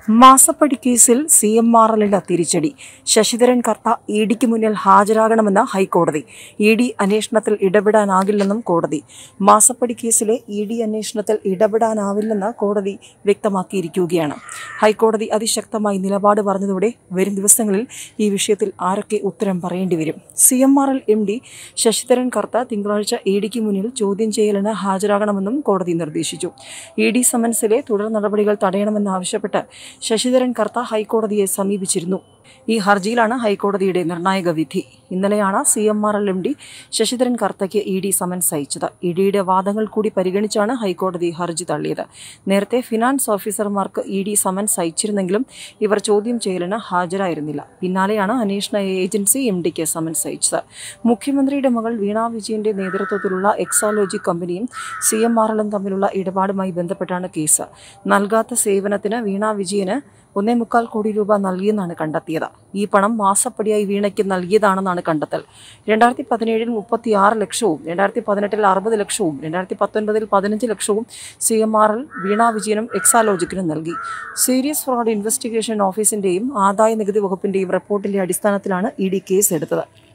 മാസപ്പടി കേസിൽ C M R എല്ലിന് തിരിച്ചടി ശശിധരൻ കർത്ത ഇ ഡിക്ക് മുന്നിൽ ഹാജരാകണമെന്ന് ഹൈക്കോടതി ഇ ഡി അന്വേഷണത്തിൽ ഇടപെടാനാകില്ലെന്നും കോടതി മാസപ്പടി കേസിലെ ഇ ഡി അന്വേഷണത്തിൽ ഇടപെടാനാവില്ലെന്ന് കോടതി വ്യക്തമാക്കിയിരിക്കുകയാണ് ഹൈക്കോടതി അതിശക്തമായി നിലപാട് പറഞ്ഞതോടെ വരും ദിവസങ്ങളിൽ ഈ വിഷയത്തിൽ ആരൊക്കെ ഉത്തരം പറയേണ്ടി വരും C M R L M D Sasidharan Kartha തിങ്കളാഴ്ച ഇ ഡിക്ക് മുന്നിൽ ചോദ്യം ചെയ്യലിന് ഹാജരാകണമെന്നും കോടതി നിർദ്ദേശിച്ചു ഇ ഡി സമൻസിലെ തുടർ നടപടികൾ തടയണമെന്നാവശ്യപ്പെട്ട് ശശിധരൻ കർത്ത ഹൈക്കോടതിയെ സമീപിച്ചിരുന്നു ഈ ഹർജിയിലാണ് ഹൈക്കോടതിയുടെ നിർണായക വിധി ഇന്നലെയാണ് C M R L M D Sasidharan കർത്തയ്ക്ക് ഇ ഡി സമൻസ് അയച്ചത് ഇ ഡിയുടെ വാദങ്ങൾ കൂടി പരിഗണിച്ചാണ് ഹൈക്കോടതി ഹർജി തള്ളിയത് നേരത്തെ ഫിനാൻസ് ഓഫീസർമാർക്ക് ഇ ഡി സമൻസ് അയച്ചിരുന്നെങ്കിലും ഇവർ ചോദ്യം ചെയ്യലിന് ഹാജരായിരുന്നില്ല പിന്നാലെയാണ് അന്വേഷണ ഏജൻസി എം ഡിക്ക് സമൻസ് അയച്ചത് മുഖ്യമന്ത്രിയുടെ മകൾ വീണ വിജയന്റെ നേതൃത്വത്തിലുള്ള എക്സാലോജി കമ്പനിയും സി എം ആർ എല്ലും തമ്മിലുള്ള ഇടപാടുമായി ബന്ധപ്പെട്ടാണ് കേസ് നൽകാത്ത സേവനത്തിന് വീണ വിജയന് ഒന്നേ മുക്കാൽ കോടി രൂപ നൽകിയെന്നാണ് കണ്ടെത്തിയത് ഈ പണം മാസപ്പടിയായി വീണയ്ക്ക് നൽകിയതാണെന്നാണ് കണ്ടെത്തൽ രണ്ടായിരത്തി പതിനേഴിൽ മുപ്പത്തി ആറ് ലക്ഷവും രണ്ടായിരത്തി പതിനെട്ടിൽ അറുപത് ലക്ഷവും രണ്ടായിരത്തി പത്തൊൻപതിൽ പതിനഞ്ച് ലക്ഷവും C M R L Veena വിജയനും എക്സാലോജിക്കിനും നൽകി സീരിയസ് ഫ്രോഡ് ഇൻവെസ്റ്റിഗേഷൻ ഓഫീസിന്റെയും ആദായ നികുതി വകുപ്പിന്റെയും റിപ്പോർട്ടിന്റെ അടിസ്ഥാനത്തിലാണ് ഇ ഡി കേസ് എടുത്തത്